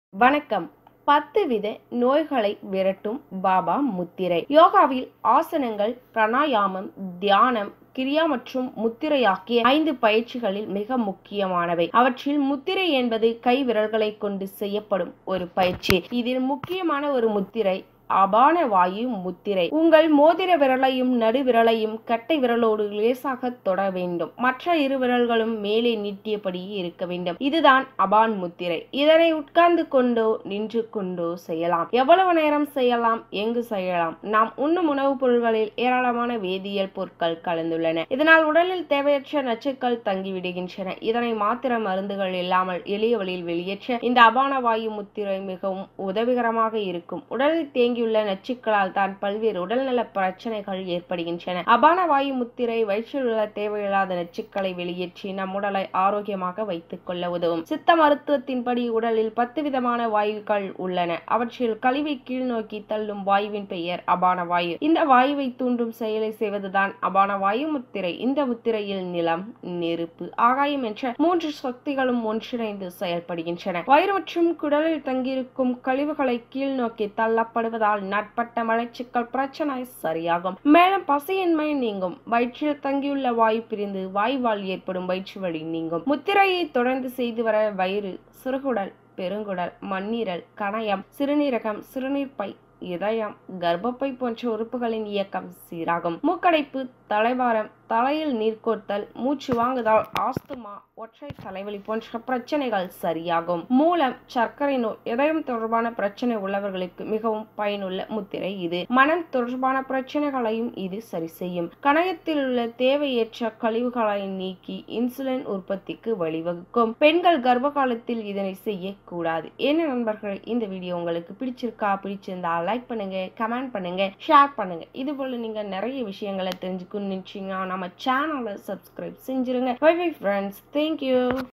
வணக்கம் பத்து வித நோய்களை விரட்டும் பாபா முத்திரை யோகாவில் ஆசனங்கள் பிராணாயாமம் தியானம் கிரியா மற்றும் முத்திரை ஆகிய ஐந்து பயிற்சிகளில் மிக முக்கியமானவை அவற்றில் முத்திரை என்பது கை விரல்களை கொண்டு செய்யப்படும் ஒரு பயிற்சி இதில் முக்கியமான ஒரு முத்திரை அபான வாயு முத்திரை உங்கள் மோதிர விரலையும் நடு விரலையும் கட்டை விரலோடு லேசாக தொட வேண்டும் மற்ற இரு விரல்களும் மேலே நீட்டியபடி இருக்க வேண்டும் இதுதான் அபான் முத்திரை இதனை உட்கார்ந்து கொண்டோ நின்று கொண்டோ செய்யலாம் எவ்வளவு நேரம் செய்யலாம் எங்கு செய்யலாம் நாம் உண்ணும் உணவுப் பொருள்களில் ஏராளமான வேதியியல் பொருட்கள் கலந்துள்ளன இதனால் உடலில் தேவையற்ற நச்சுக்கள் தங்கிவிடுகின்றன இதனை மாத்திர மருந்துகள் இல்லாமல் எளிய வழியில் வெளியேற்ற இந்த அபான வாயு முத்திரை மிகவும் உதவிகரமாக இருக்கும் உடலில் தேங்கியுள்ள நச்சுக்களால் தான் பல்வேறு உடல்நல பிரச்சனைகள் ஏற்படுகின்றன அபான வாயு முத்திரை வயிற்றில் உள்ள தேவையில்லாத நச்சுக்களை வெளியேற்றி நம் உடலை ஆரோக்கியமாக வைத்துக் கொள்ள உதவும் சித்த மருத்துவத்தின்படி உடலில் பத்து விதமான வாயுக்கள் உள்ளன அவற்றில் கழிவை கீழ் நோக்கி தள்ளும் வாயுவின் பெயர் அபான வாயு இந்த வாயுவை தூண்டும் செயலை செய்வதுதான் அபான வாயு முத்திரை இந்த முத்திரையில் நிலம் நெருப்பு ஆகாயம் என்ற மூன்று சக்திகளும் ஒன்றிணைந்து செயல்படுகின்றன வயிறு மற்றும் குடலில் தங்கியிருக்கும் கழிவுகளை கீழ் நோக்கி தள்ளப்படுவதால் நாட்பட்ட மலச்சிக்கல் பிரச்சனை சரியாகும் மேலும் பசியின்மை நீங்கும் வயிற்றில் தங்கியுள்ள வாயு பிரிந்து வாயுவால் ஏற்படும் வயிற்று வலி நீங்கும் முத்திரையை தொடர்ந்து செய்து வர வயிறு சிறுகுடல் பெருங்குடல் மண்ணீரல் கணையம் சிறுநீரகம் சிறுநீர்ப்பை இதயம் கர்ப்பப்பை போன்ற உறுப்புகளின் இயக்கம் சீராகும் மூக்கடைப்பு தலைவாரம் தலையில் நீர் கோர்த்தல் மூச்சு வாங்குதல் ஆஸ்துமா ஒற்றை தலைவலி போன்ற பிரச்சனைகள் சரியாகும் மூலம் சர்க்கரை நோய் இதயம் தொடர்பான பிரச்சனை உள்ளவர்களுக்கு மிகவும் பயனுள்ள முத்திரை இது மனம் தொடர்பான பிரச்சனைகளையும் இது சரி செய்யும் கணையத்தில் உள்ள தேவையற்ற கழிவுகளை நீக்கி இன்சுலின் உற்பத்திக்கு வழிவகுக்கும் பெண்கள் கர்ப்ப காலத்தில் இதனை செய்யக்கூடாது என்ன நண்பர்கள் இந்த வீடியோ உங்களுக்கு பிடிச்சிருக்கா பிடிச்சிருந்தா லைக் பண்ணுங்க கமெண்ட் பண்ணுங்க ஷேர் பண்ணுங்க இது போல நீங்க நிறைய விஷயங்களை தெரிஞ்சுக்கணும்னு நினைச்சீங்கன்னா நம்ம சேனலை சப்ஸ்கிரைப் செஞ்சிருங்க பை பை ஃப்ரெண்ட்ஸ் தேங்க்யூ